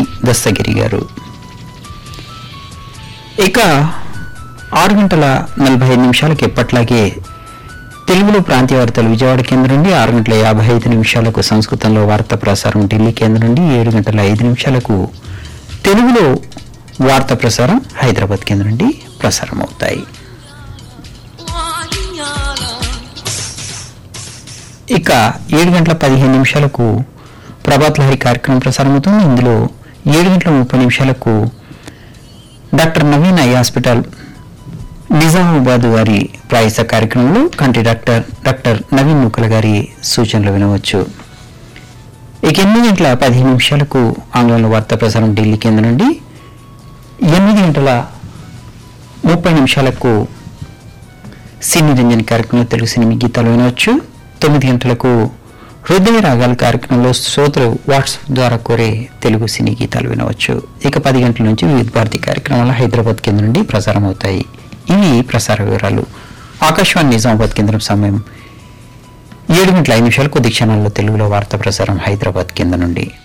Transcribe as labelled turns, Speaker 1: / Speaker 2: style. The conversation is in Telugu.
Speaker 1: దస్తగిరి గారు ఇక ఆరు గంటల నలభై ఐదు నిమిషాలకి ఎప్పట్లాగే తెలుగులో ప్రాంతీయ వార్తలు విజయవాడ కేంద్రం నుండి ఆరు గంటల యాభై ఐదు నిమిషాలకు సంస్కృతంలో వార్తా ప్రసారం ఢిల్లీ కేంద్రం నుండి ఏడు గంటల ఐదు నిమిషాలకు తెలుగులో వార్తా ప్రసారం హైదరాబాద్ కేంద్రం నుండి ప్రసారం అవుతాయి ఇక ఏడు గంటల పదిహేను నిమిషాలకు ప్రభాత్ లహరి కార్యక్రమం ప్రసారం అవుతుంది ఇందులో ఏడు గంటల ముప్పై నిమిషాలకు doctor Naveen eye hospital Nizamabad వారి ప్రాయస కార్యక్రమంలో కంటి డాక్టర్ డాక్టర్ నవీన్ ముక్కల గారి సూచనలు వినవచ్చు ఇక ఎనిమిది గంటల పదిహేను నిమిషాలకు ఆంగ్లంలో వార్తా ప్రసారం ఢిల్లీ కేంద్రం నుండి ఎనిమిది గంటల ముప్పై నిమిషాలకు సినీ రంజన్ కార్యక్రమంలో తెలుగు సినిమా గీతాలు వినవచ్చు తొమ్మిది గంటలకు హృదయ రాగాల కార్యక్రమంలో శ్రోతలు వాట్సాప్ ద్వారా కోరే తెలుగు సినీ గీతాలు వినవచ్చు ఇక పది గంటల నుంచి వివిధ భారతి కార్యక్రమాలు హైదరాబాద్ కేంద్రం నుండి ప్రసారం అవుతాయి ఇవి ప్రసార వివరాలు ఆకాశవాణి నిజామాబాద్ కేంద్రం సమయం ఏడు గంటల ఐదు నిమిషాలు కొద్ది క్షణాల్లో తెలుగులో వార్తా ప్రసారం హైదరాబాద్ కేంద్రం నుండి